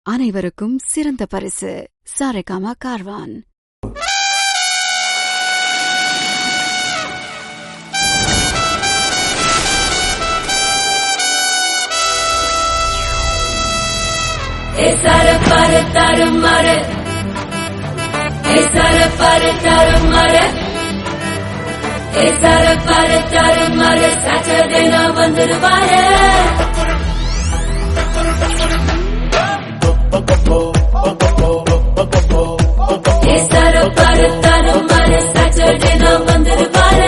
அனைவருக்கும் சிறந்த பரிசு சாரேகாமா கார்வான் எசர பர தரும் மர எசர பர தரும் மர எசர பர தரும் மர சாட்டர்டே நான் வந்துருவாரு எசர பர தரும் மர சாட்டர்டே நான் வந்துருவாரு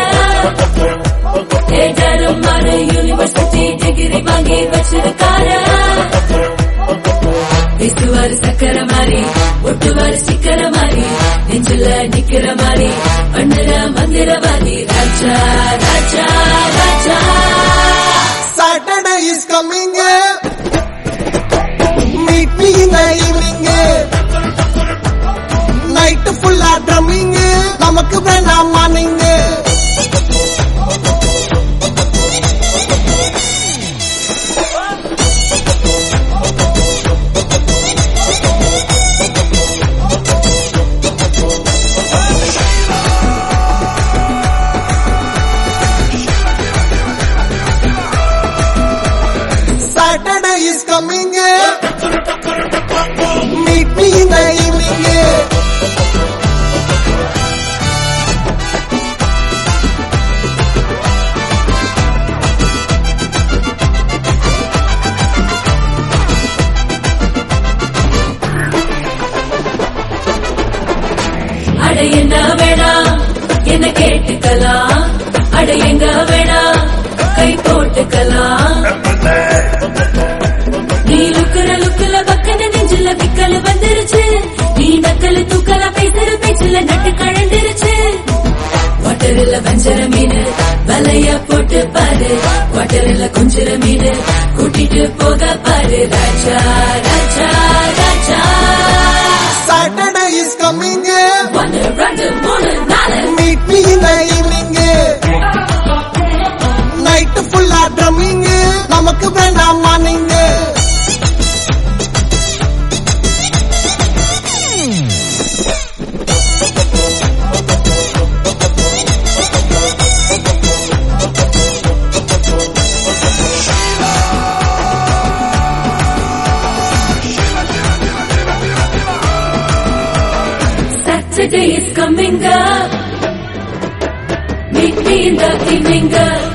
ஏஜரும் மர யூனிவர்சிட்டி டிகிரி வாங்கி வச்சிருக்காரு பேசுவாரு சக்கர மாதிரி ஒட்டுவாரு சிக்கர மாதிரி நெஞ்சுல நிக்கிற மாதிரி பண்ணுற மந்திரவாதி ராஜா ராஜா ராஜா Saturday is coming. Meet me in the evening. Night full of drumming. நமக்கு வேணாம் morning Saturday is coming. Meet me in the evening. அட என்ன வேணா என்ன கேட்டுக்கலாம் அட எங்க வேணா கை போட்டுக்கலாம் நீ லுக்குற லுக்குல பக்கன நெஞ்சுல விக்கல் வந்துருச்சு நீ நக்கல தூக்கல பேசுற பேச்சுல நட்டு கழந்துருச்சு வாட்டரில் வஞ்சர மீன் வலைய போட்டு பாரு வாட்டரில் குஞ்சிர மீன் கூட்டிட்டு போக பாரு ராஜா ராஜா ராஜா Saturday is coming. ஒன்னு ரெண்டு மூணு நாலு Meet me in the evening. Night full of drumming. நமக்கு வேணாம் morning Saturday is coming up. Meet me in the evening up.